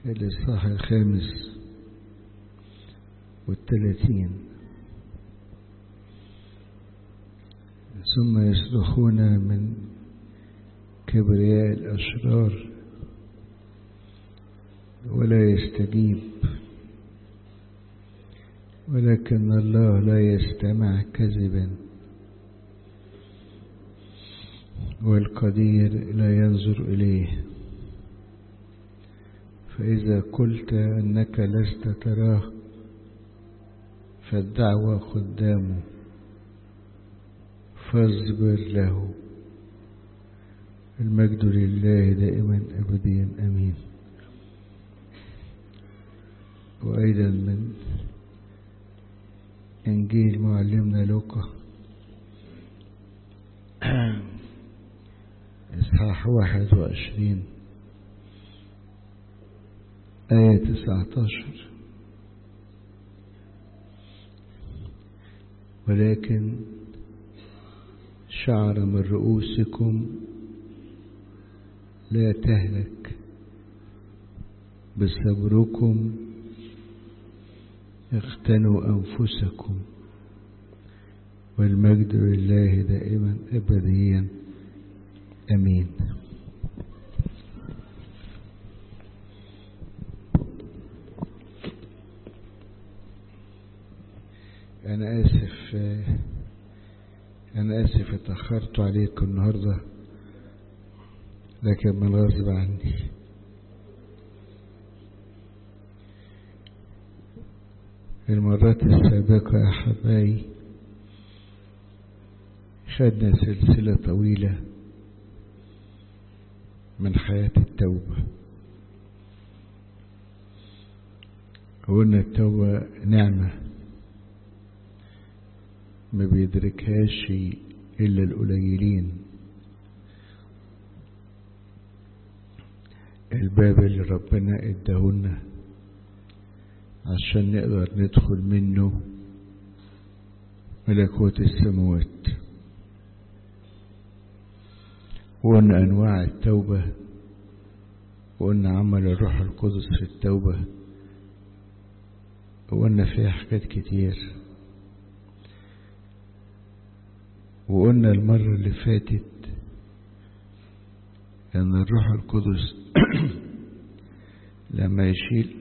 الإصحاح الخامس والثلاثين ثم يصرخون من كبرياء الأشرار ولا يستجيب ولكن الله لا يستمع كذبا والقدير لا ينظر إليه فإذا قلت أنك لست تراه فالدعوة قدامه فاصبر له المجد لله دائما أبديا أمين وأيضا من إنجيل معلمنا لوقا إصحاح واحد وعشرين آية تسعة عشر ولكن شعر من رؤوسكم لا تهلك بصبركم اغتنوا أنفسكم والمجد لله دائما أبديا أمين أنا آسف أنا آسف اتأخرت عليكم النهاردة لكن من غصب عني المرات السابقة يا حباي خدنا سلسلة طويلة من حياة التوبة قلنا التوبة نعمة ما بيدركهاش إلا القليلين الباب اللي ربنا اداهولنا عشان نقدر ندخل منه ملكوت السماوات وقلنا أنواع التوبة وقلنا عمل الروح القدس في التوبة وقلنا فيها حاجات كتير وقلنا المرة اللي فاتت أن الروح القدس لما يشيل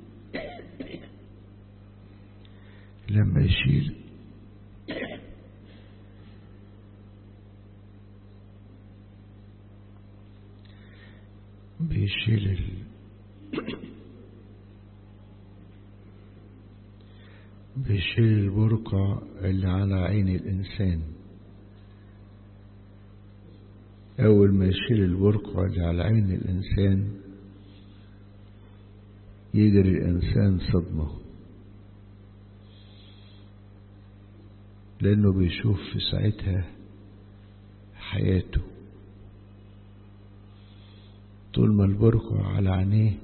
لما يشيل بيشيل ال... بيشيل البرقع اللي على عين الإنسان أول ما يشيل البرقع اللي على عين الإنسان يجري الإنسان صدمة لأنه بيشوف في ساعتها حياته طول ما البرقع على عينيه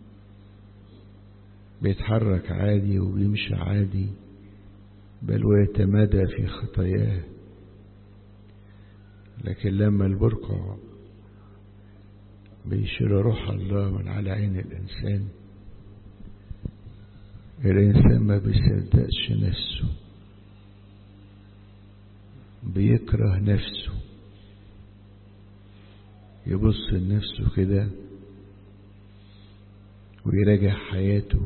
بيتحرك عادي وبيمشي عادي بل ويتمادى في خطاياه لكن لما البرقع بيشيل روح الله من على عين الإنسان الإنسان ما بيصدقش نفسه بيكره نفسه يبص لنفسه كده ويراجع حياته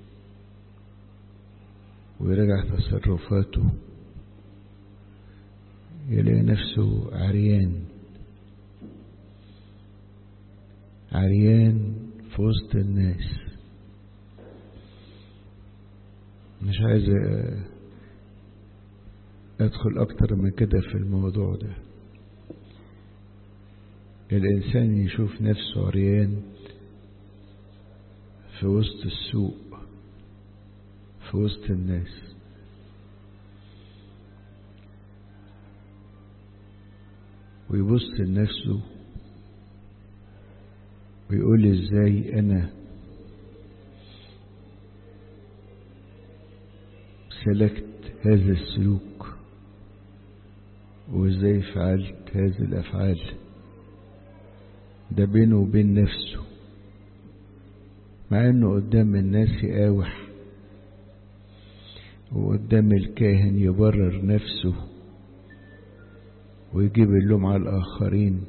ويراجع تصرفاته يلاقي نفسه عريان عريان في وسط الناس مش عايز ادخل اكتر من كده في الموضوع ده الانسان يشوف نفسه عريان في وسط السوق في وسط الناس ويبص لنفسه ويقول ازاي انا سلكت هذا السلوك وازاي فعلت هذه الافعال ده بينه وبين نفسه مع انه قدام الناس يقاوح وقدام الكاهن يبرر نفسه ويجيب اللوم على الآخرين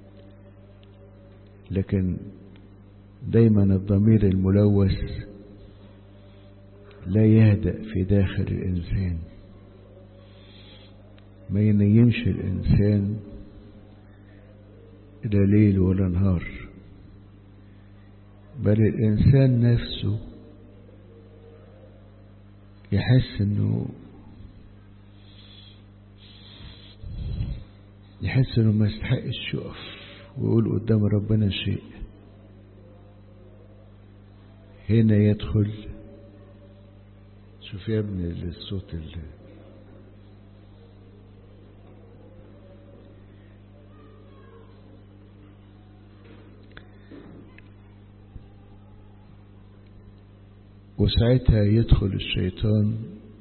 لكن دايما الضمير الملوث لا يهدأ في داخل الإنسان ما ينيمش الإنسان لا ليل ولا نهار بل الإنسان نفسه يحس انه يحس انه ما يستحقش يقف ويقول قدام ربنا شيء هنا يدخل شوف يا ابني الصوت اللي وساعتها يدخل الشيطان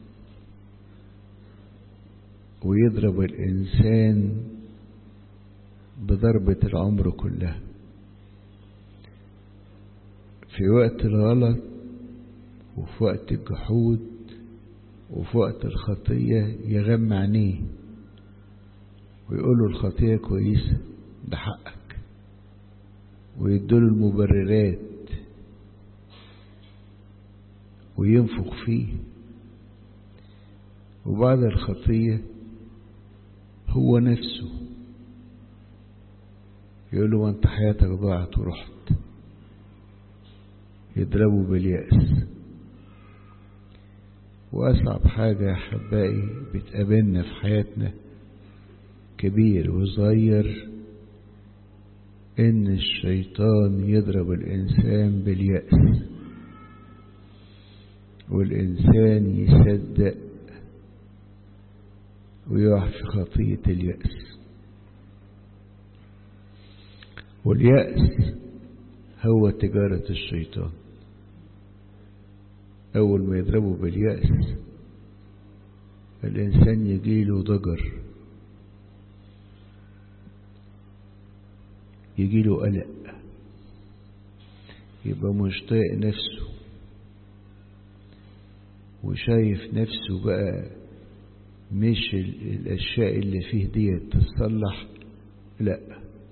ويضرب الإنسان بضربة العمر كلها في وقت الغلط وفي وقت الجحود وفي وقت الخطية يغمى عينيه ويقوله الخطية كويسة ده حقك ويدوله المبررات وينفخ فيه وبعد الخطية هو نفسه يقول له وانت حياتك ضاعت ورحت يضربه باليأس وأصعب حاجة يا أحبائي بتقابلنا في حياتنا كبير وصغير إن الشيطان يضرب الإنسان باليأس والإنسان يصدق ويقع في خطية اليأس واليأس هو تجارة الشيطان أول ما يضربه باليأس الإنسان يجيله ضجر يجيله قلق يبقى مش طايق نفسه وشايف نفسه بقى مش الأشياء اللي فيه دي تصلح لا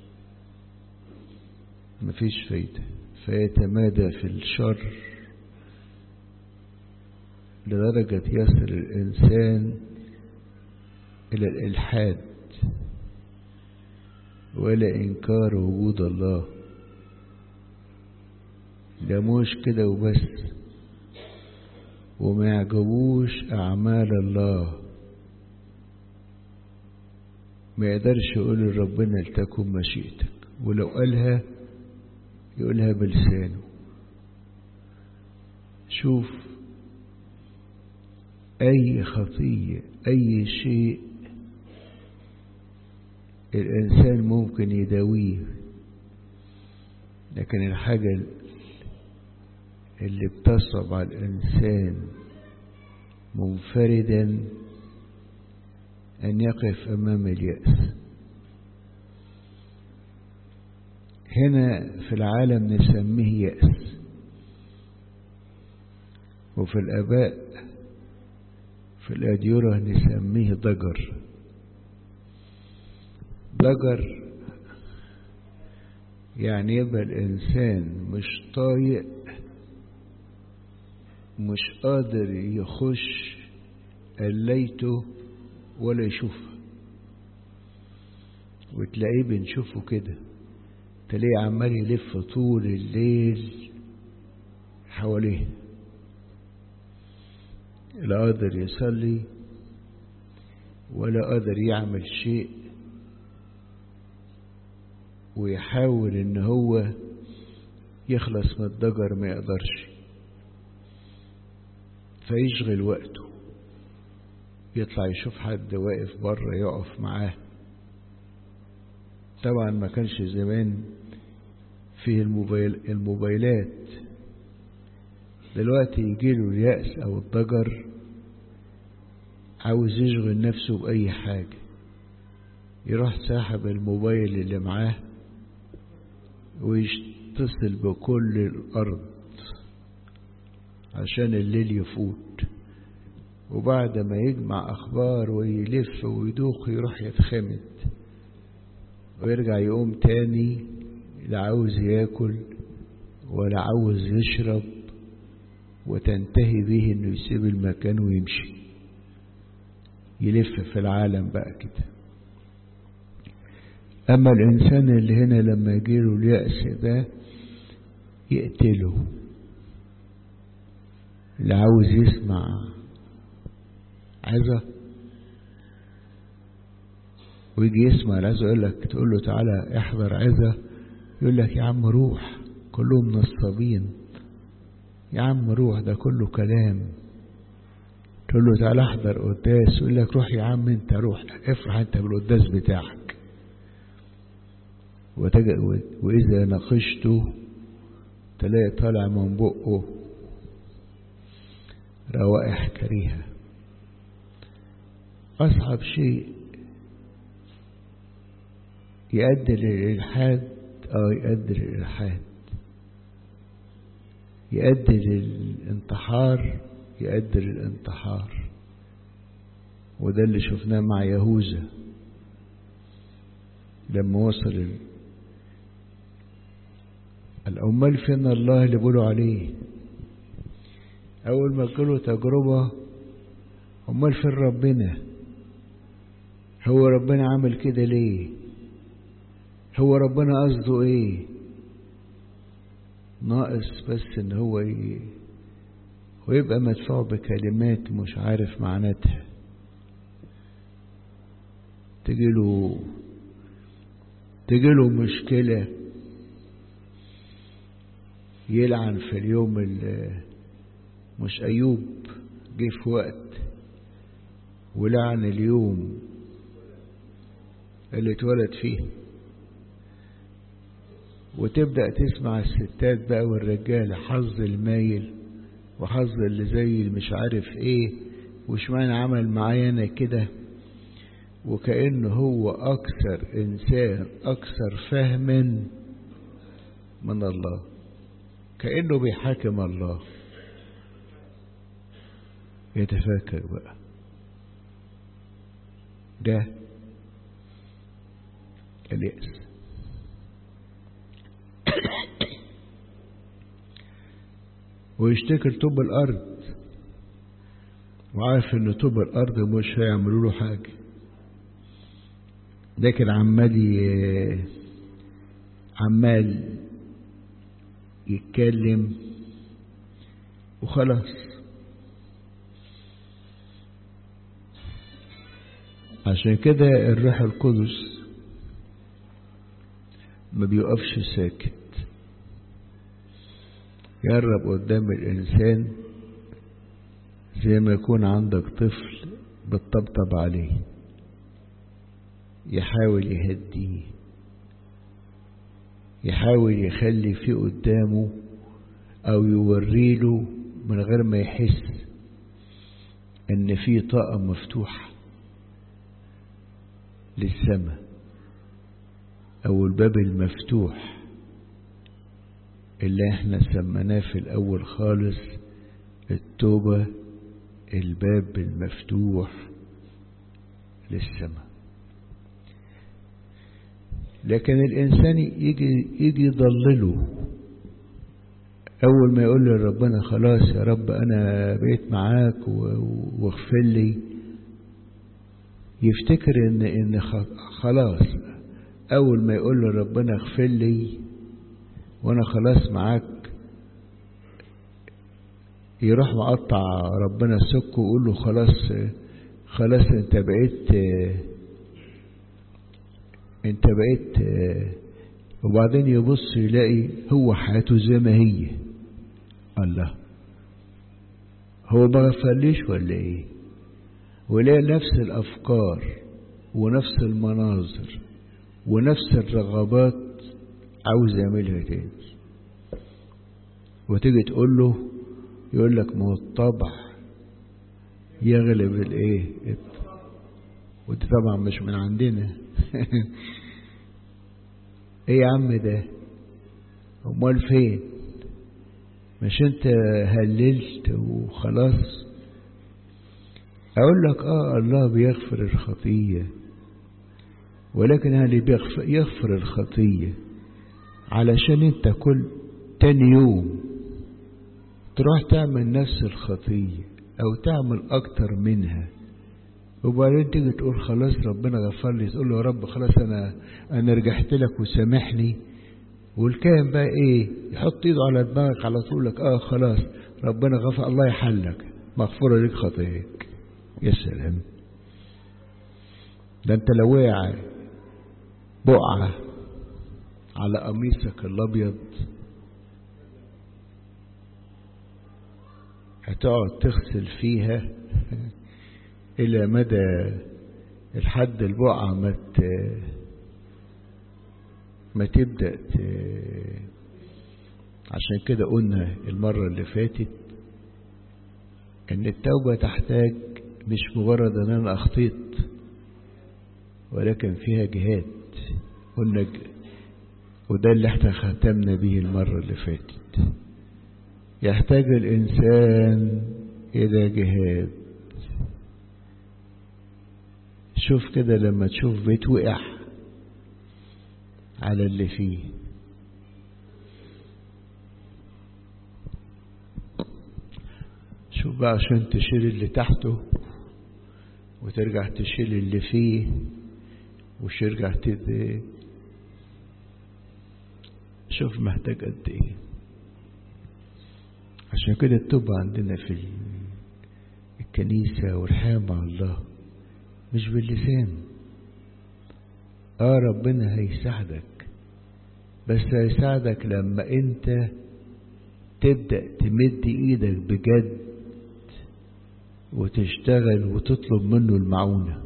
مفيش فايدة فيتمادى في الشر لدرجة يصل الإنسان إلى الإلحاد ولا إنكار وجود الله ده مش كده وبس وما يعجبوش أعمال الله ما يقدرش يقول لربنا لتكن مشيئتك ولو قالها يقولها بلسانه شوف أي خطية أي شيء الإنسان ممكن يداويه لكن الحاجة اللي بتصعب على الإنسان منفردا أن يقف أمام اليأس هنا في العالم نسميه يأس وفي الآباء في الأديرة نسميه ضجر ضجر يعني يبقى الإنسان مش طايق مش قادر يخش قليته ولا يشوفها وتلاقيه بنشوفه كده تلاقيه عمال يلف طول الليل حواليه لا قادر يصلي ولا قادر يعمل شيء ويحاول ان هو يخلص من الضجر ما يقدرش فيشغل وقته يطلع يشوف حد واقف بره يقف معاه طبعا ما كانش زمان فيه الموبايل الموبايلات دلوقتي يجيله اليأس أو الضجر عاوز يشغل نفسه بأي حاجة يروح ساحب الموبايل اللي معاه ويتصل بكل الأرض عشان الليل يفوت وبعد ما يجمع أخبار ويلف ويدوخ يروح يتخمد ويرجع يقوم تاني لا عاوز ياكل ولا عاوز يشرب وتنتهي به انه يسيب المكان ويمشي يلف في العالم بقى كده اما الانسان اللي هنا لما يجيله اليأس ده يقتله اللي عاوز يسمع عظة ويجي يسمع العظة يقول لك تقول له تعالى احضر عظة يقول لك يا عم روح كلهم نصابين يا عم روح ده كله كلام تقول له تعالى احضر قداس يقول لك روح يا عم انت روح افرح انت بالقداس بتاعك وإذا ناقشته تلاقي طالع من بقه روائح كريهة أصعب شيء يؤدي للإلحاد أو يؤدي للإلحاد يؤدي للانتحار يؤدي للانتحار وده اللي شفناه مع يهوذا لما وصل الأمال فين الله اللي بيقولوا عليه أول ما جاله تجربة أمال فين ربنا هو ربنا عمل كده ليه هو ربنا قصده ايه ناقص بس ان هو ي... ويبقى مدفوع بكلمات مش عارف معناتها تجيله تجيله مشكلة يلعن في اليوم اللي مش أيوب جه في وقت ولعن اليوم اللي اتولد فيه وتبدأ تسمع الستات بقى والرجالة حظ المايل وحظ اللي زي اللي مش عارف ايه وشمعنى عمل معايا انا كده وكأنه هو أكثر إنسان أكثر فهما من الله كأنه بيحاكم الله يتفكر بقى ده اليأس ويشتكي لطوب الأرض وعارف إن طوب الأرض مش هيعملوا له حاجة لكن عمال عمال يتكلم وخلاص عشان كده الروح القدس ما بيقفش ساكت يقرب قدام الإنسان زي ما يكون عندك طفل بتطبطب عليه يحاول يهديه يحاول يخلي في قدامه أو يوريله من غير ما يحس إن في طاقة مفتوحة للسماء أو الباب المفتوح اللي احنا سميناه في الأول خالص التوبة الباب المفتوح للسماء لكن الإنسان يجي يجي يضلله أول ما يقول لربنا خلاص يا رب أنا بقيت معاك واغفر لي يفتكر إن إن خلاص أول ما يقول لربنا اغفر لي وأنا خلاص معاك يروح مقطع ربنا السك ويقول له خلاص خلاص انت بقيت انت بقيت وبعدين يبص يلاقي هو حياته زي ما هي الله هو ما غفليش ولا ايه ويلاقي نفس الافكار ونفس المناظر ونفس الرغبات عاوز يعملها تاني وتيجي تقول له يقول لك ما هو الطبع يغلب الايه ودي طبعا مش من عندنا ايه يا عم ده امال فين مش انت هللت وخلاص اقول لك اه الله بيغفر الخطية ولكن هل بيغفر يغفر الخطية علشان انت كل تاني يوم تروح تعمل نفس الخطية او تعمل اكتر منها وبعدين تيجي تقول خلاص ربنا غفر لي تقول له يا رب خلاص انا انا رجعت لك وسامحني والكائن بقى ايه يحط ايده على دماغك على طول لك اه خلاص ربنا غفر الله يحلك مغفورة لك خطاياك يا سلام ده انت لو وقع بقعة على قميصك الابيض هتقعد تغسل فيها الى مدى الحد البقعة ما ما تبدأ ت... عشان كده قلنا المرة اللي فاتت ان التوبة تحتاج مش مجرد ان انا اخطيت ولكن فيها جهاد قلنا ج... وده اللي احنا ختمنا به المرة اللي فاتت يحتاج الانسان الى جهاد شوف كده لما تشوف بيت وقع على اللي فيه شوف بقى عشان تشيل اللي تحته وترجع تشيل اللي فيه وترجع تد شوف محتاج قد ايه عشان كده التوبة عندنا في الكنيسة والحياة مع الله مش باللسان اه ربنا هيساعدك بس هيساعدك لما انت تبدأ تمد ايدك بجد وتشتغل وتطلب منه المعونة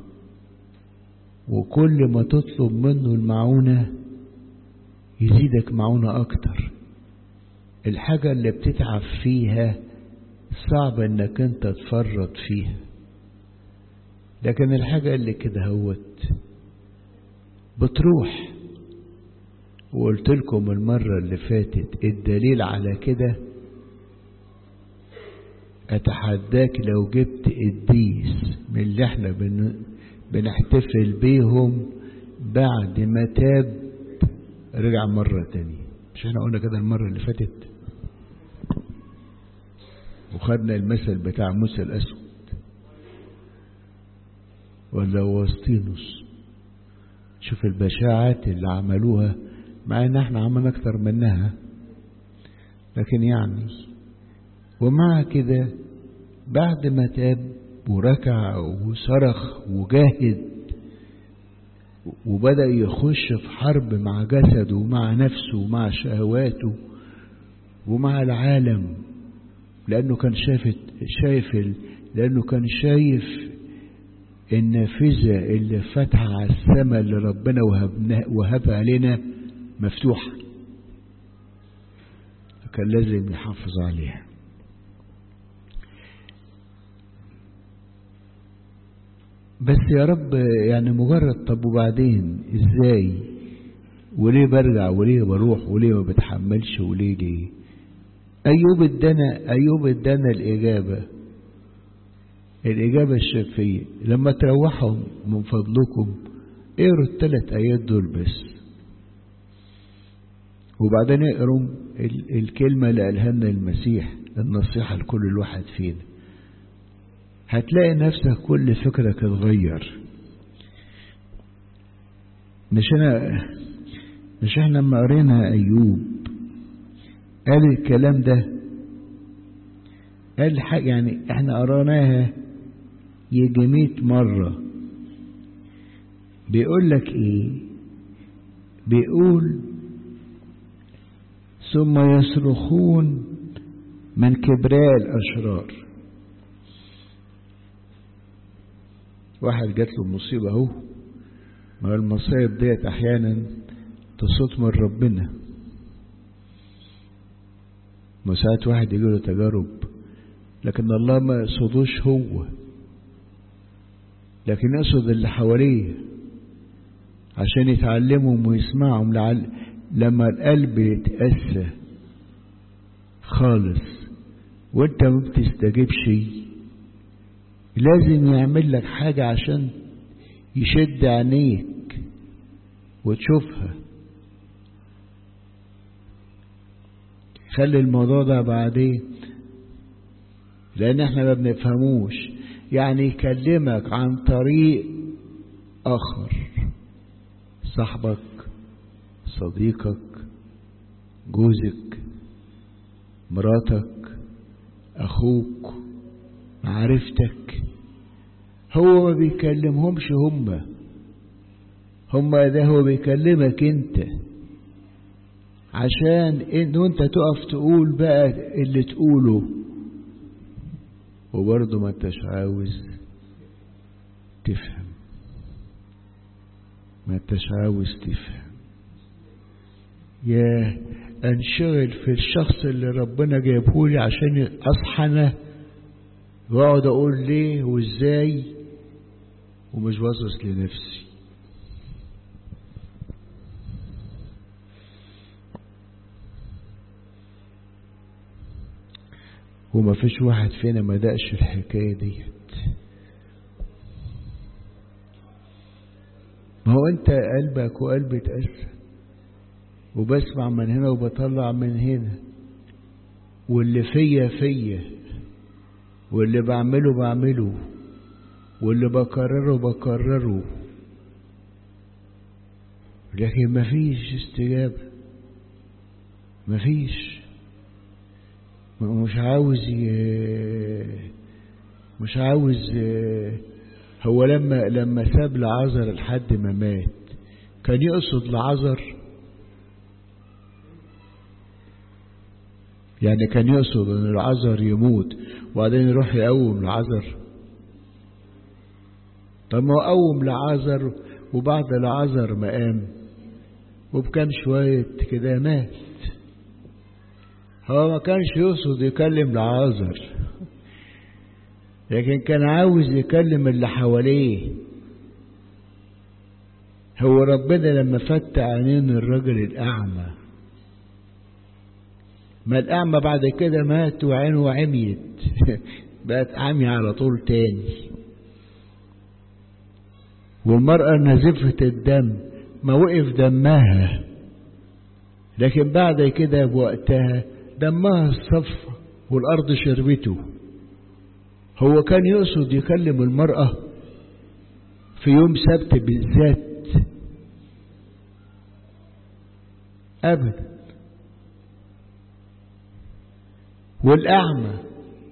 وكل ما تطلب منه المعونة يزيدك معونة اكتر الحاجة اللي بتتعب فيها صعب انك انت تفرط فيها لكن الحاجة اللي كده هوت بتروح وقلت لكم المرة اللي فاتت الدليل على كده أتحداك لو جبت قديس من اللي احنا بن... بنحتفل بيهم بعد ما تاب رجع مرة تانية مش احنا قلنا كده المرة اللي فاتت وخدنا المثل بتاع موسى الأسود ولا وسطينوس شوف البشاعات اللي عملوها مع ان احنا عملنا اكتر منها لكن يعني ومع كده بعد ما تاب وركع وصرخ وجاهد وبدأ يخش في حرب مع جسده ومع نفسه ومع شهواته ومع العالم لأنه كان شايف شايف لأنه كان شايف النافذة اللي فاتحة على السماء اللي ربنا وهبها لنا مفتوحة فكان لازم يحافظ عليها بس يا رب يعني مجرد طب وبعدين ازاي وليه برجع وليه بروح وليه ما بتحملش وليه ليه ايوب ادانا ايوب ادانا الاجابه الإجابة الشافية لما تروحوا من فضلكم اقروا الثلاث آيات دول بس وبعدين اقروا الكلمة اللي قالها لنا المسيح النصيحة لكل الواحد فينا هتلاقي نفسك كل فكرك اتغير مش انا مش احنا لما قرينا ايوب قال الكلام ده قال حاجة يعني احنا قراناها يجي مئة مرة بيقول لك ايه بيقول ثم يصرخون من كبراء الأشرار واحد جات له مصيبة اهو ما المصايب ديت أحيانا تصوت من ربنا ما ساعات واحد يجي له تجارب لكن الله ما يقصدوش هو لكن يقصد اللي حواليه عشان يتعلمهم ويسمعهم لعل لما القلب يتأسى خالص وانت ما بتستجيبش لازم يعمل لك حاجة عشان يشد عينيك وتشوفها خلي الموضوع ده بعدين لان احنا ما بنفهموش يعني يكلمك عن طريق اخر صاحبك صديقك جوزك مراتك اخوك معرفتك هو ما بيكلمهمش هم هم ده هو بيكلمك انت عشان ان انت تقف تقول بقى اللي تقوله وبرضه ما انتش عاوز تفهم ما انتش عاوز تفهم يا انشغل في الشخص اللي ربنا جايبهولي عشان اصحى انا واقعد اقول ليه وازاي ومش باصص لنفسي وما فيش واحد فينا ما دقش الحكاية ديت ما هو انت قلبك وقلبي اتأثر وبسمع من هنا وبطلع من هنا واللي فيا فيا واللي بعمله بعمله واللي بكرره بكرره لكن مفيش استجابة مفيش مش عاوز ي... مش عاوز هو لما لما ساب لعذر لحد ما مات كان يقصد لعذر يعني كان يقصد ان العذر يموت وبعدين يروح يقوم لعذر طب ما هو قوم لعذر وبعد العذر ما قام وبكام شوية كده مات هو ما كانش يقصد يكلم لعازر لكن كان عاوز يكلم اللي حواليه هو ربنا لما فتح عينين الرجل الأعمى ما الأعمى بعد كده مات وعينه عميت بقت عمي على طول تاني والمرأة نزفة الدم ما وقف دمها لكن بعد كده بوقتها دمها الصف والأرض شربته هو كان يقصد يكلم المرأة في يوم سبت بالذات أبدا والأعمى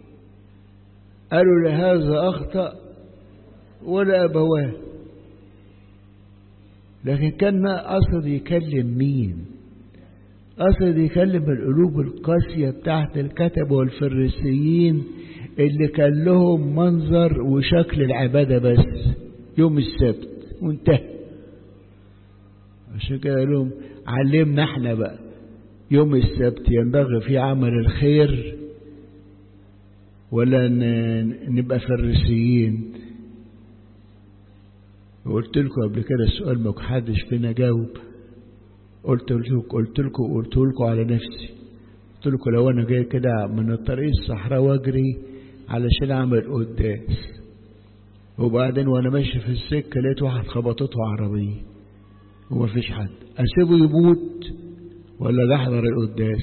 قالوا لهذا أخطأ ولا أبواه لكن كان قصد يكلم مين قصد يكلم القلوب القاسية بتاعت الكتب والفريسيين اللي كان لهم منظر وشكل العبادة بس يوم السبت وانتهى عشان كده قال لهم علمنا احنا بقى يوم السبت ينبغي فيه عمل الخير ولا نبقى فريسيين قلت لكم قبل كده السؤال ما حدش فينا جاوب قلت لكم قلت لكم قلت لكم على نفسي قلت لكم لو انا جاي كده من الطريق الصحراء واجري علشان اعمل قداس وبعدين وانا ماشي في السكه لقيت واحد خبطته عربيه ومفيش حد اسيبه يموت ولا احضر القداس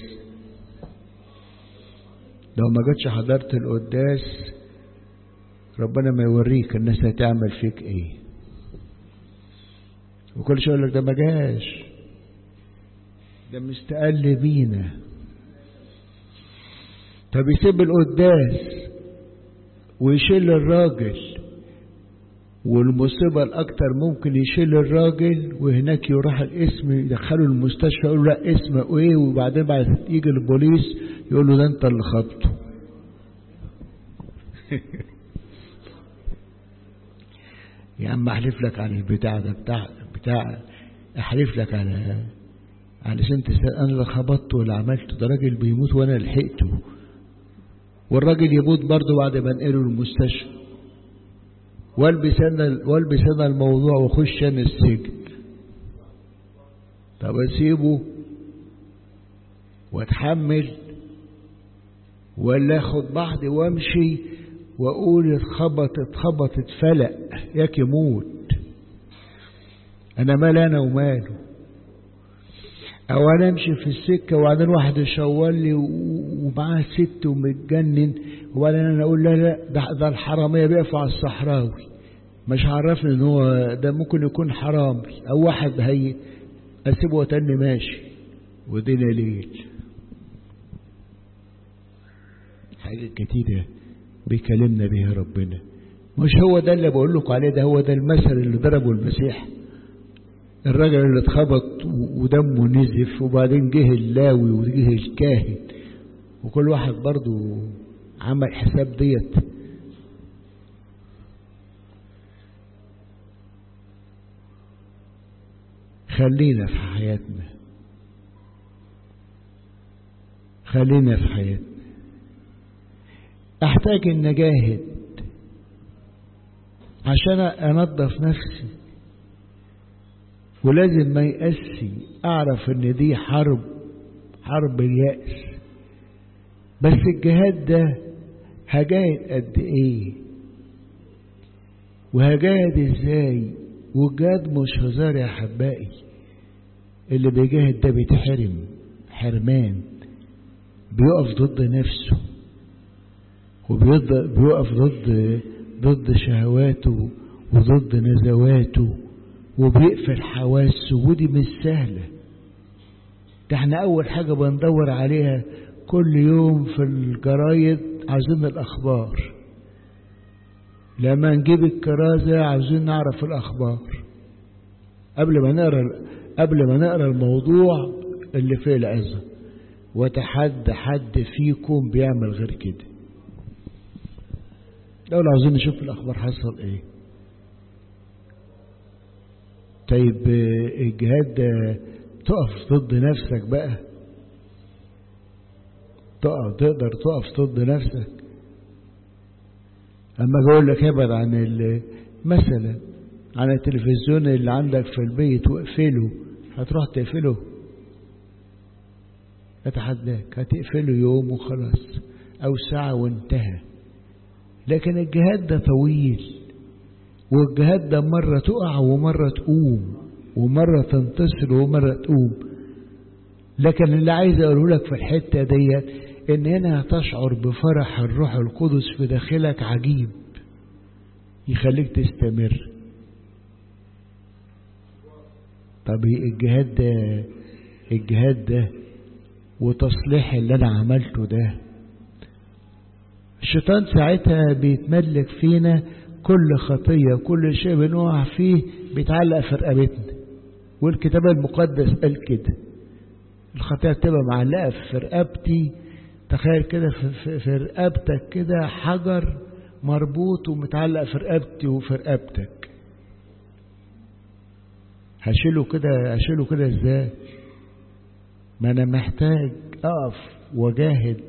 لو ما جتش حضرت القداس ربنا ما يوريك الناس هتعمل فيك ايه وكل شويه يقول لك ده ما جاش ده مستقل بينا طب يسيب القداس ويشيل الراجل والمصيبة الأكتر ممكن يشيل الراجل وهناك يروح الاسم يدخله المستشفى يقول له لا اسمه ايه وبعدين بعد يجي البوليس يقول له ده انت اللي خبطه يا عم احلف لك على البتاع ده بتاع بتاع احلف لك على علشان تسأل انا اللي خبطته ولا عملته ده راجل بيموت وانا لحقته والراجل يموت برضه بعد ما انقله المستشفى والبس انا والبس انا الموضوع واخش انا السجن طب اسيبه واتحمل ولا اخد بعضي وامشي واقول اتخبط اتخبط اتفلق ياك يموت انا مال انا وماله او انا امشي في السكه وبعدين واحد يشاور لي ومعاه ست ومتجنن وبعدين انا اقول لا لا ده, ده الحراميه بيقفوا على الصحراوي مش عرفني ان هو ده ممكن يكون حرامي او واحد هي اسيبه وتاني ماشي ودينا ليل حاجة كتيرة بيكلمنا بيها ربنا مش هو ده اللي بقول لكم عليه ده هو ده المثل اللي ضربه المسيح الراجل اللي اتخبط ودمه نزف وبعدين جه اللاوي وجه الكاهن وكل واحد برضه عمل حساب ديت خلينا في حياتنا خلينا في حياتنا احتاج ان اجاهد عشان انظف نفسي ولازم ما يأسي اعرف ان دي حرب حرب اليأس بس الجهاد ده هجاهد قد ايه وهجاهد ازاي والجهاد مش هزار يا حبائي اللي بيجاهد ده بيتحرم حرمان بيقف ضد نفسه وبيقف ضد ضد شهواته وضد نزواته وبيقفل حواسه ودي مش سهلة ده احنا أول حاجة بندور عليها كل يوم في الجرايد عايزين الأخبار لما نجيب الكرازة عاوزين نعرف الأخبار قبل ما نقرا قبل ما نقرا الموضوع اللي فيه العظة وتحدى حد فيكم بيعمل غير كده لو عاوزين نشوف الأخبار حصل إيه طيب الجهاد ده تقف ضد نفسك بقى تقف تقدر تقف ضد نفسك اما اقول لك ابعد عن مثلا عن التلفزيون اللي عندك في البيت واقفله هتروح تقفله اتحداك هتقفله يوم وخلاص او ساعة وانتهى لكن الجهاد ده طويل والجهاد ده مرة تقع ومرة تقوم ومرة تنتصر ومرة تقوم لكن اللي عايز اقوله لك في الحتة ديت ان هنا هتشعر بفرح الروح القدس في داخلك عجيب يخليك تستمر طب الجهاد ده الجهاد ده وتصليح اللي انا عملته ده الشيطان ساعتها بيتملك فينا كل خطية كل شيء بنقع فيه بيتعلق في رقبتنا والكتاب المقدس قال كده الخطية تبقى معلقة في رقبتي تخيل كده في, في رقبتك كده حجر مربوط ومتعلق في رقبتي وفي رقبتك هشيله كده هشيله كده ازاي ما انا محتاج اقف واجاهد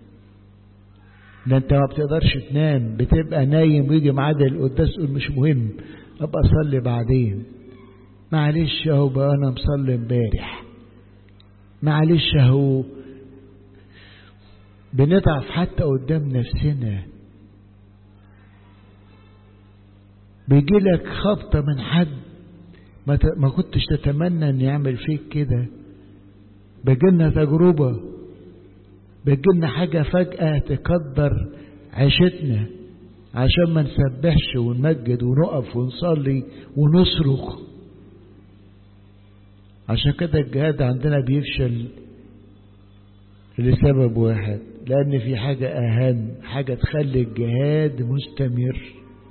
ده انت ما بتقدرش تنام بتبقى نايم ويجي ميعاد القداس تقول مش مهم ابقى اصلي بعدين معلش اهو بقى انا مصلي امبارح معلش اهو بنضعف حتى قدام نفسنا بيجي لك خبطة من حد ما, ما كنتش تتمنى ان يعمل فيك كده بيجيلنا تجربة بيجيلنا حاجة فجأة تقدر عيشتنا عشان ما نسبحش ونمجد ونقف ونصلي ونصرخ عشان كده الجهاد عندنا بيفشل لسبب واحد لأن في حاجة أهم حاجة تخلي الجهاد مستمر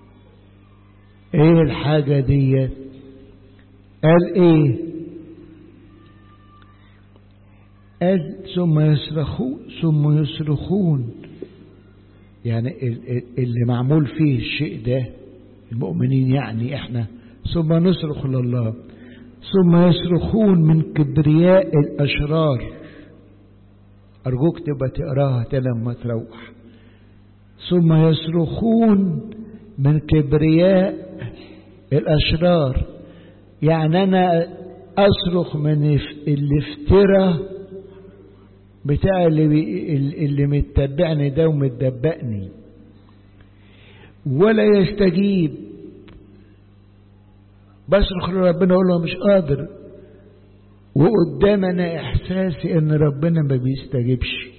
ايه الحاجة دي قال ايه قال ثم يصرخون ثم يصرخون يعني اللي معمول فيه الشيء ده المؤمنين يعني احنا ثم نصرخ لله ثم يصرخون من كبرياء الأشرار أرجوك تبقى تقراها لما تروح ثم يصرخون من كبرياء الأشرار يعني أنا أصرخ من الافتراء بتاع اللي, بي اللي متبعني ده ومتدبقني ولا يستجيب بصرخ لربنا اقول له مش قادر وقدام انا احساسي ان ربنا ما بيستجيبش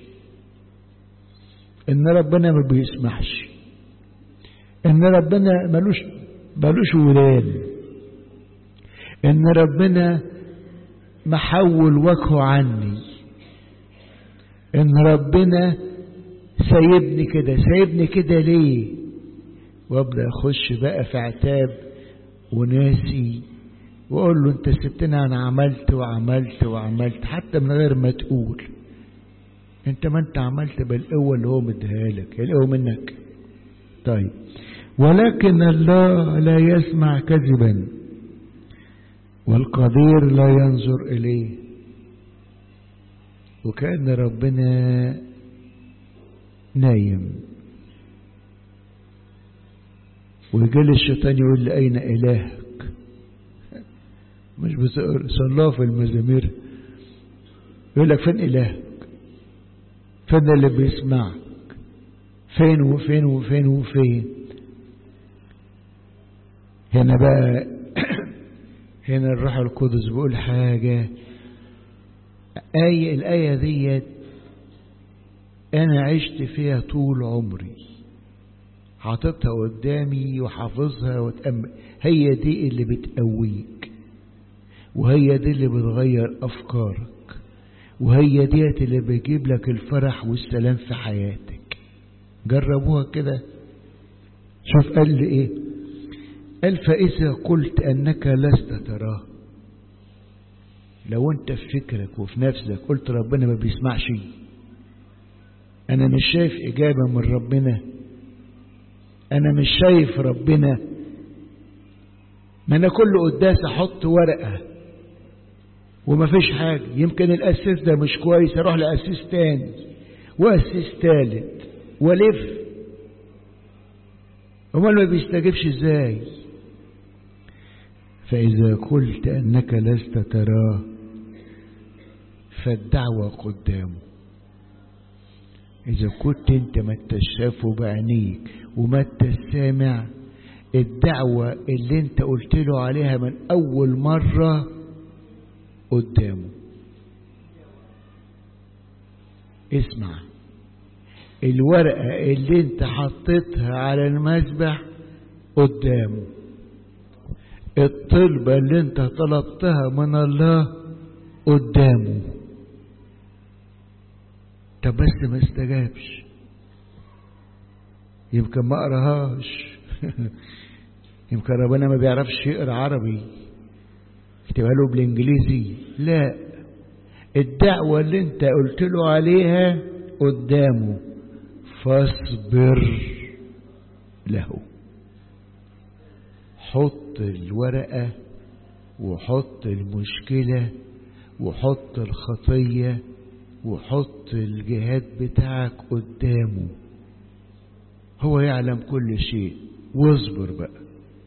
ان ربنا ما بيسمحش ان ربنا ملوش ملوش ولاد ان ربنا محول وجهه عني ان ربنا سايبني كده سايبني كده ليه وابدا اخش بقى في عتاب وناسي واقول له انت سبتني انا عملت وعملت وعملت حتى من غير ما تقول انت ما انت عملت بالقوه اللي هو مديها لك القوه منك طيب ولكن الله لا يسمع كذبا والقدير لا ينظر اليه وكأن ربنا نايم ويجي الشيطان يقول لي أين إلهك مش صلاه في المزامير يقول لك فين إلهك فين اللي بيسمعك فين وفين وفين وفين هنا بقى هنا الروح القدس بيقول حاجة آية الآية ديت أنا عشت فيها طول عمري حاططها قدامي وحافظها وتأمل هي دي اللي بتقويك وهي دي اللي بتغير أفكارك وهي ديت اللي بيجيب لك الفرح والسلام في حياتك جربوها كده شوف قال لي ايه قال فإذا قلت أنك لست تراه لو أنت في فكرك وفي نفسك قلت ربنا ما بيسمعش أنا مش شايف إجابة من ربنا أنا مش شايف ربنا ما أنا كل قداس أحط ورقة وما فيش حاجة يمكن الأسيس ده مش كويس أروح لأسيس تاني وأسيس تالت ولف أمال ما بيستجيبش إزاي فإذا قلت أنك لست تراه فالدعوة قدامه إذا كنت أنت ما شافه بعينيك وما سامع الدعوة اللي أنت قلت له عليها من أول مرة قدامه اسمع الورقة اللي انت حطيتها على المسبح قدامه الطلبة اللي انت طلبتها من الله قدامه طب بس ما استجابش يمكن ما قراهاش يمكن ربنا ما بيعرفش يقرا عربي اكتبها له بالانجليزي لا الدعوة اللي انت قلت له عليها قدامه فاصبر له حط الورقة وحط المشكلة وحط الخطية وحط الجهاد بتاعك قدامه هو يعلم كل شيء واصبر بقى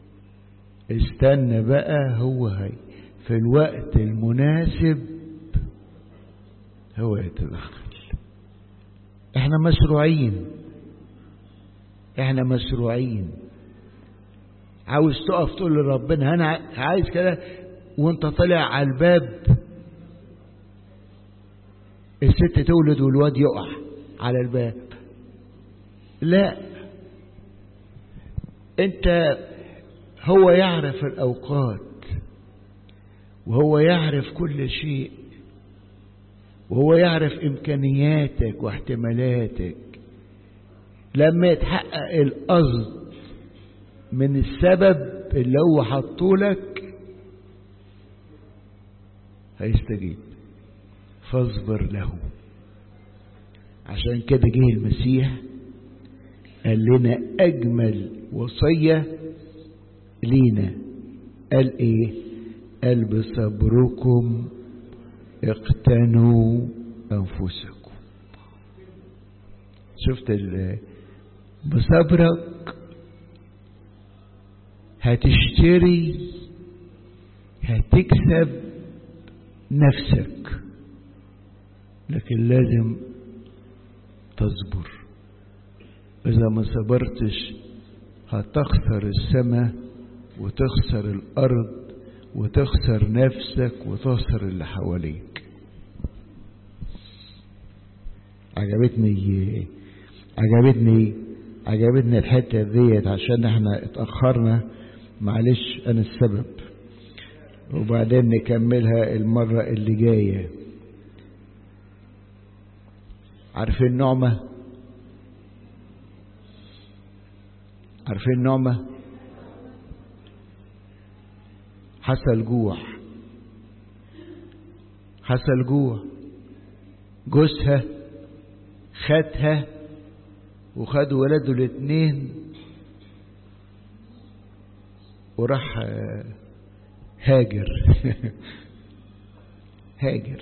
استنى بقى هو هي في الوقت المناسب هو يتدخل احنا مشروعين احنا مشروعين عاوز تقف تقول لربنا انا عايز كده وانت طالع على الباب الست تولد والواد يقع على الباب لا انت هو يعرف الاوقات وهو يعرف كل شيء وهو يعرف امكانياتك واحتمالاتك لما يتحقق القصد من السبب اللي هو حطولك هيستجيب فاصبر له عشان كده جه المسيح قال لنا اجمل وصيه لينا قال ايه قال بصبركم اقتنوا انفسكم شفت بصبرك هتشتري هتكسب نفسك لكن لازم تصبر إذا ما صبرتش هتخسر السماء وتخسر الأرض وتخسر نفسك وتخسر اللي حواليك عجبتني عجبتني عجبتني الحتة ديت عشان احنا اتأخرنا معلش انا السبب وبعدين نكملها المرة اللي جاية عارفين نعمة عارفين نعمة حصل جوع حصل جوع جوزها خدها وخد ولاده الاثنين وراح هاجر هاجر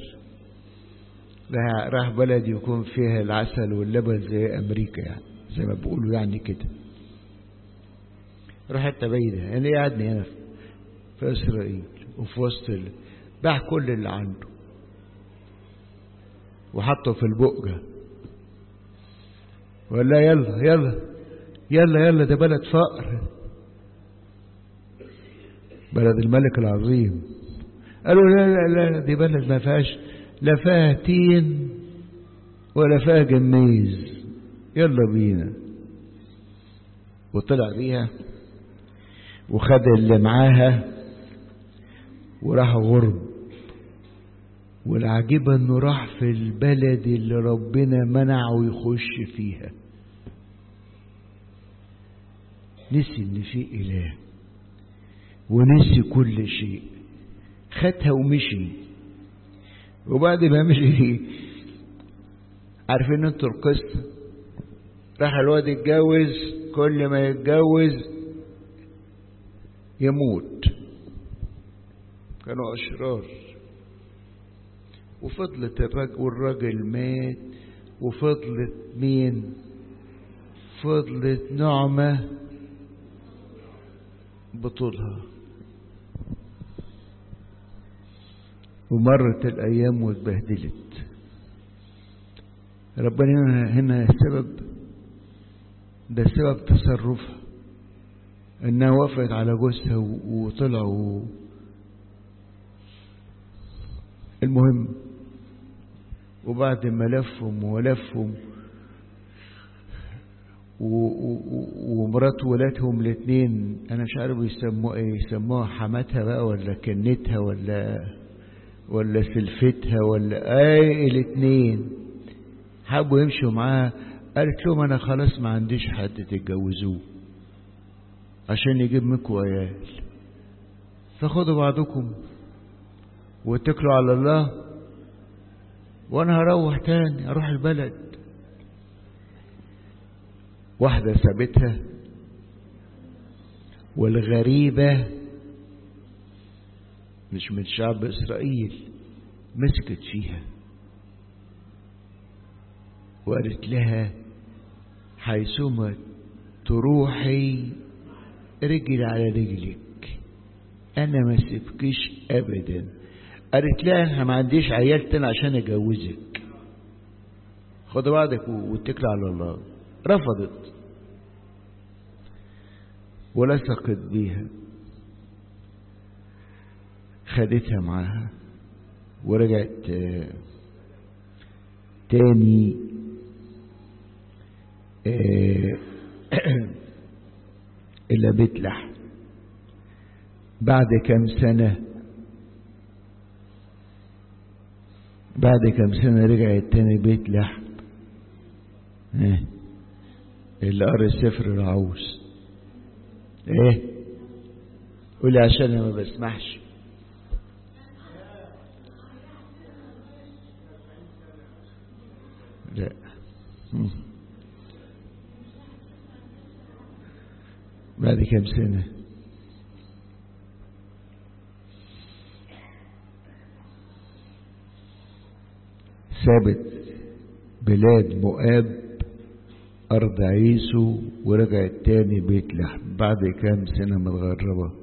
راح بلد يكون فيها العسل واللبن زي امريكا يعني زي ما بيقولوا يعني كده راح حته بعيده انا قاعدني هنا في اسرائيل وفي وسط باع كل اللي عنده وحطه في البؤجه ولا يلا يلا يلا يلا ده بلد فقر بلد الملك العظيم قالوا لا لا لا دي بلد ما فيهاش لا فيها تين ولا فيها جميز يلا بينا وطلع بيها وخد اللي معاها وراح غرب والعجيبة انه راح في البلد اللي ربنا منعه يخش فيها نسي ان في اله ونسي كل شيء خدها ومشي وبعد ما مشي عارفين انتوا القصة راح الواد يتجوز كل ما يتجوز يموت كانوا أشرار وفضلت الراجل والراجل مات وفضلت مين فضلت نعمة بطولها ومرت الأيام واتبهدلت ربنا هنا السبب ده سبب تصرفها انها وقفت على جوزها وطلعوا المهم وبعد ما لفهم ولفهم ومرات ولادهم الاثنين انا مش عارف يسموها ايه يسموها حماتها بقى ولا كنتها ولا ولا سلفتها ولا اي الاثنين حبوا يمشوا معاها قالت لهم انا خلاص ما عنديش حد تتجوزوه عشان يجيب منكم عيال فخدوا بعضكم واتكلوا على الله وانا هروح تاني اروح البلد واحدة سابتها والغريبة مش من شعب إسرائيل مسكت فيها وقالت لها حيثما تروحي رجل على رجلك أنا ما سيبكش أبدا قالت لها أنا ما عنديش عيال تاني عشان أجوزك خد بعضك واتكل على الله رفضت ولصقت بيها خدتها معاها ورجعت تاني إلى بيت لحم بعد كم سنة بعد كم سنة رجعت تاني بيت لحم ايه اللي قرا السفر العوز ايه قولي عشان انا ما بسمعش لا بعد كم سنة سابت بلاد مؤاب أرض عيسو ورجعت تاني بيت لحم بعد كام سنة متغربة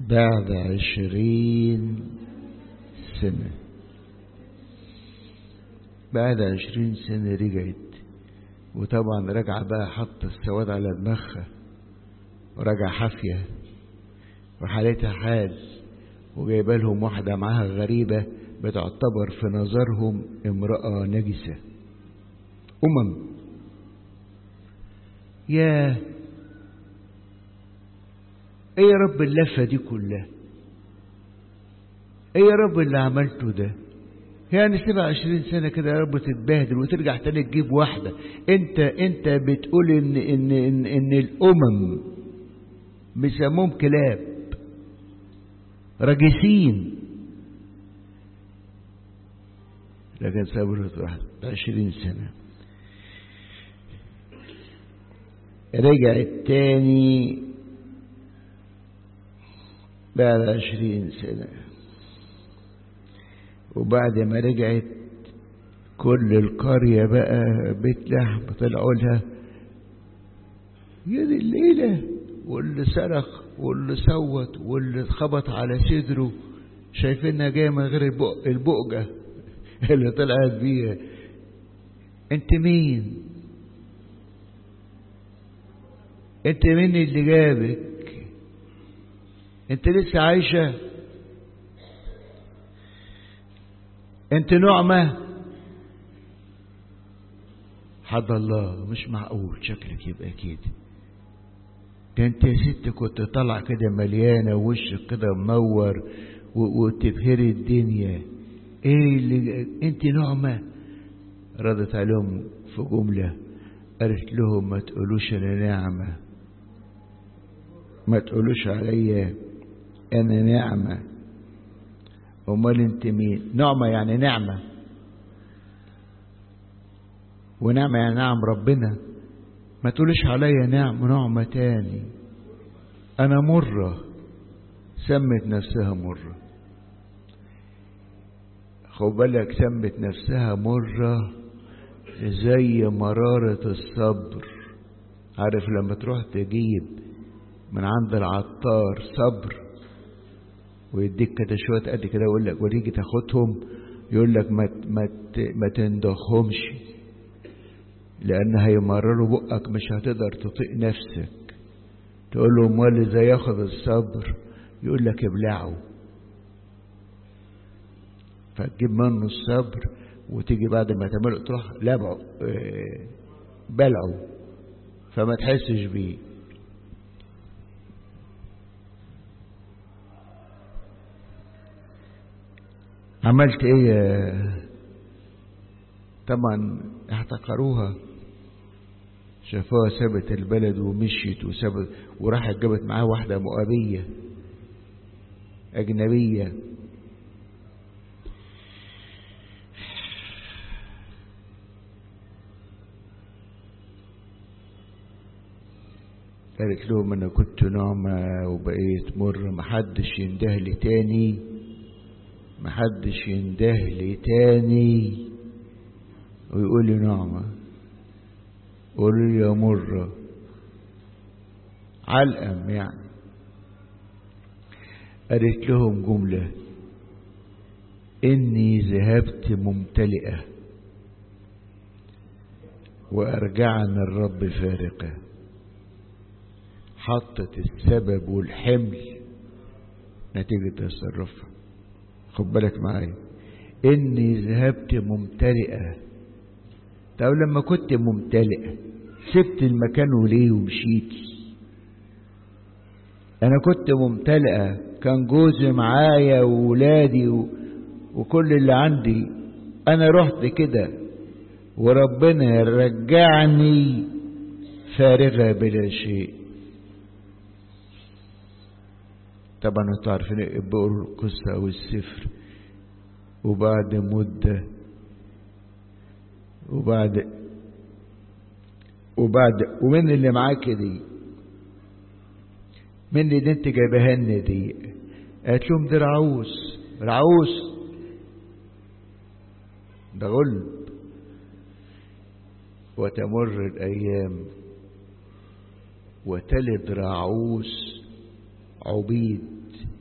بعد عشرين سنة بعد عشرين سنة رجعت وطبعا رجع بقى حط السواد على دماغها ورجع حافية وحالتها حال وجايبه لهم واحدة معاها غريبة بتعتبر في نظرهم امرأة نجسة أمم يا ايه يا رب اللفة دي كلها ايه يا رب اللي عملته ده يعني سيبها عشرين سنة كده يا رب تتبهدل وترجع تاني تجيب واحدة انت انت بتقول ان ان ان, إن الامم بيسموهم كلاب راجسين لكن صبرت واحد عشرين سنة رجعت تاني بعد عشرين سنة وبعد ما رجعت كل القرية بقى بيت لحم طلعوا لها يا دي الليلة واللي صرخ واللي صوت واللي اتخبط على صدره شايفينها جاية من غير البق البقجة اللي طلعت بيها انت مين انت مين اللي جابك انت لسه عايشة انت نعمة حد الله مش معقول شكلك يبقى كده ده انت يا ست كنت طالع كده مليانة ووشك كده منور وتبهري الدنيا ايه اللي انت نعمة ردت عليهم في جملة قالت لهم ما تقولوش انا نعمة ما تقولوش عليا انا نعمة امال انت مين نعمة يعني نعمة ونعمة يعني نعم ربنا ما تقولش عليا نعم نعمة تاني انا مرة سمت نفسها مرة خد بالك سمت نفسها مرة زي مرارة الصبر عارف لما تروح تجيب من عند العطار صبر ويديك كده شوية قد كده يقول لك وتيجي تاخدهم يقول لك ما ما ما تندخهمش لأن هيمرروا بقك مش هتقدر تطيق نفسك تقول له امال ازاي ياخد الصبر يقول لك ابلعه فتجيب منه الصبر وتيجي بعد ما تعمله تروح لبعه اه بلعه فما تحسش بيه عملت ايه طبعا احتقروها شافوها سابت البلد ومشيت وسابت وراحت جابت معاها واحدة مؤابية أجنبية قالت لهم أنا كنت نعمة وبقيت مر محدش ينده لي تاني محدش ينده لي تاني ويقول لي نعمة قولوا لي يا مرة علقم يعني قالت لهم جملة إني ذهبت ممتلئة وأرجعنا الرب فارقة حطت السبب والحمل نتيجة تصرفها خد بالك معايا إني ذهبت ممتلئة طب لما كنت ممتلئة سبت المكان وليه ومشيتي أنا كنت ممتلئة كان جوزي معايا وولادي و... وكل اللي عندي أنا رحت كده وربنا رجعني فارغة بلا شيء طبعا انتوا عارفين بقروا القصة أو السفر وبعد مدة وبعد وبعد ومن اللي معاك دي من اللي انت جايبها لنا دي قالت لهم دي رعوس رعوس ده غلب وتمر الايام وتلد رعوس عبيد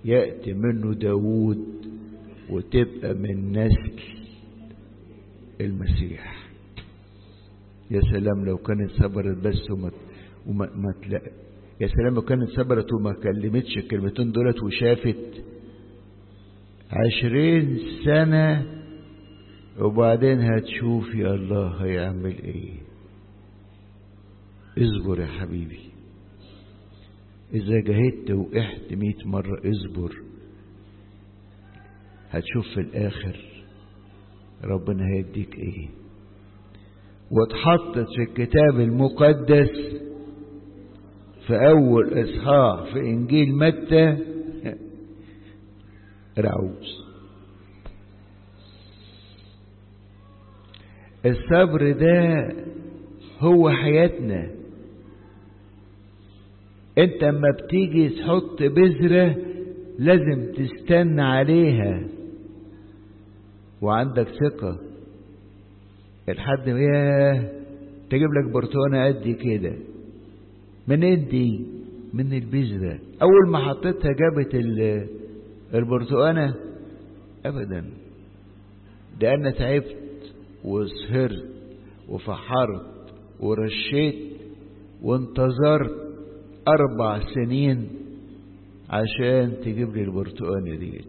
يأتي منه داود وتبقى من نسل المسيح يا سلام لو كانت صبرت بس وما وما ما تلاقي يا سلام لو كانت صبرت وما كلمتش الكلمتين دولت وشافت عشرين سنة وبعدين هتشوف يا الله هيعمل ايه اصبر يا حبيبي اذا جهدت وقحت مئة مرة اصبر هتشوف في الاخر ربنا هيديك ايه واتحطت في الكتاب المقدس في اول اصحاح في انجيل متى رعوز الصبر ده هو حياتنا انت اما بتيجي تحط بذرة لازم تستنى عليها وعندك ثقة لحد ما ياه تجيب لك برتقانة قد كده منين دي من البذرة اول ما حطيتها جابت البرتقانة ابدا ده انا تعبت وسهرت وفحرت ورشيت وانتظرت اربع سنين عشان تجيب لي البرتقانه ديت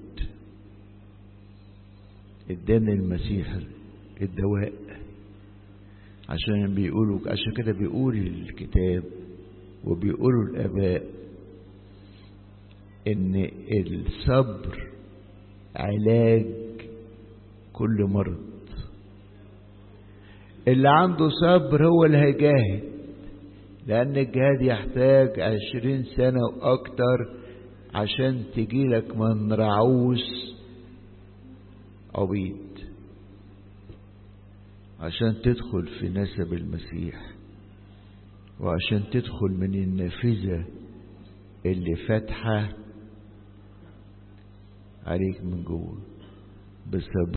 اداني المسيح الدواء عشان بيقولوا عشان كده بيقول الكتاب وبيقولوا الاباء ان الصبر علاج كل مرض اللي عنده صبر هو اللي هيجاهد لأن الجهاد يحتاج عشرين سنة وأكتر عشان تجيلك من رعوس عبيد عشان تدخل في نسب المسيح وعشان تدخل من النافذة اللي فاتحة عليك من جوه بسبب